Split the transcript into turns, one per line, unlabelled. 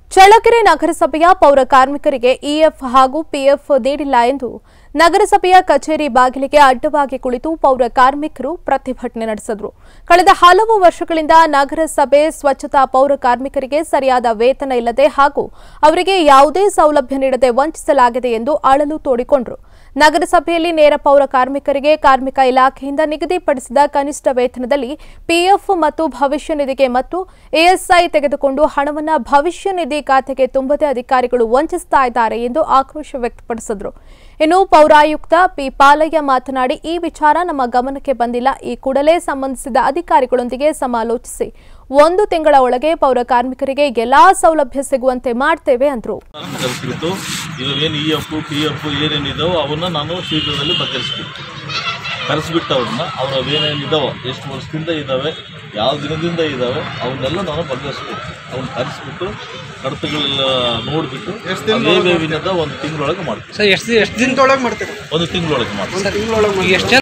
ಚಳ್ಳಕೆರೆ ನಗರಸಭೆಯ ಪೌರ ಕಾರ್ಮಿಕರಿಗೆ ಇಎಫ್ ಹಾಗೂ ಪಿಎಫ್ ನೀಡಿಲ್ಲ ಎಂದು ನಗರಸಭೆಯ ಕಚೇರಿ ಬಾಗಿಲಿಗೆ ಅಡ್ಡವಾಗಿ ಕುಳಿತು ಪೌರ ಕಾರ್ಮಿಕರು ಪ್ರತಿಭಟನೆ ನಡೆಸಿದರು ಕಳೆದ ಹಲವು ವರ್ಷಗಳಿಂದ ನಗರಸಭೆ ಸ್ವಚ್ಛತಾ ಪೌರ ಕಾರ್ಮಿಕರಿಗೆ ಸರಿಯಾದ ವೇತನ ಇಲ್ಲದೆ ಹಾಗೂ ಅವರಿಗೆ ಯಾವುದೇ ಸೌಲಭ್ಯ ನೀಡದೆ ವಂಚಿಸಲಾಗಿದೆ ಎಂದು ಅಳಲು ತೋಡಿಕೊಂಡರು ನಗರಸಭೆಯಲ್ಲಿ ನೇರ ಪೌರ ಕಾರ್ಮಿಕರಿಗೆ ಕಾರ್ಮಿಕ ಇಲಾಖೆಯಿಂದ ನಿಗದಿಪಡಿಸಿದ ಕನಿಷ್ಠ ವೇತನದಲ್ಲಿ ಪಿಎಫ್ ಮತ್ತು ಭವಿಷ್ಯ ನಿಧಿಗೆ ಮತ್ತು ಎಎಸ್ಐ ತೆಗೆದುಕೊಂಡು ಹಣವನ್ನು ಭವಿಷ್ಯ ನಿಧಿ ಖಾತೆಗೆ ತುಂಬದೆ ಅಧಿಕಾರಿಗಳು ವಂಚಿಸ್ತಾ ಇದ್ದಾರೆ ಎಂದು ಆಕ್ರೋಶ ವ್ಯಕ್ತಪಡಿಸಿದರು ಇನ್ನು ಪೌರಾಯುಕ್ತ ಪಿ ಪಾಲಯ್ಯ ಮಾತನಾಡಿ ಈ ವಿಚಾರ ನಮ್ಮ ಗಮನಕ್ಕೆ ಬಂದಿಲ್ಲ ಈ ಕೂಡಲೇ ಸಂಬಂಧಿಸಿದ ಅಧಿಕಾರಿಗಳೊಂದಿಗೆ ಸಮಾಲೋಚಿಸಿ ಒಂದು ತಿಂಗಳ ಒಳಗೆ ಪೌರ ಕಾರ್ಮಿಕರಿಗೆ ಎಲ್ಲಾ ಸೌಲಭ್ಯ ಸಿಗುವಂತೆ ಮಾಡ್ತೇವೆ ಅಂದರು
ಕಲಿಸ್ಬಿಟ್ಟು ಇವೇನು ಇ ಎಫ್ ಪಿ ಎಫ್ ಏನೇನಿದಾವೋ ಅವನ್ನ ನಾನು ಶೀಘ್ರದಲ್ಲಿ ಬಗೆಹರಿಸ್ಬಿಟ್ಟು ಕರೆಸ್ಬಿಟ್ಟು ಅವ್ರನ್ನ ಅವ್ರ ಅವೇನೇನಿದಾವೋ ಎಷ್ಟು ವರ್ಷದಿಂದ ಇದ್ದಾವೆ ಯಾವ ದಿನದಿಂದ ಇದ್ದಾವೆ ಅವನ್ನೆಲ್ಲ ನಾನು ಬಗೆಹರಿಸ್ಬೇಕು ಅವ್ನ ಕರೆಸ್ಬಿಟ್ಟು ಕಡತಗಳೆಲ್ಲ ನೋಡಿಬಿಟ್ಟು ಅದೇ ವೇವಿನದ ಒಂದು ತಿಂಗಳೊಳಗೆ ಮಾಡ್ತೀನಿ
ಸರ್ ಎಷ್ಟು ಎಷ್ಟು ದಿನದೊಳಗೆ ಮಾಡ್ತೀರಾ
ಒಂದು ತಿಂಗಳೊಳಗೆ ಮಾಡ್ತೀನಿ
ಒಂದು ತಿಂಗಳೊಳಗೆ ಎಷ್ಟು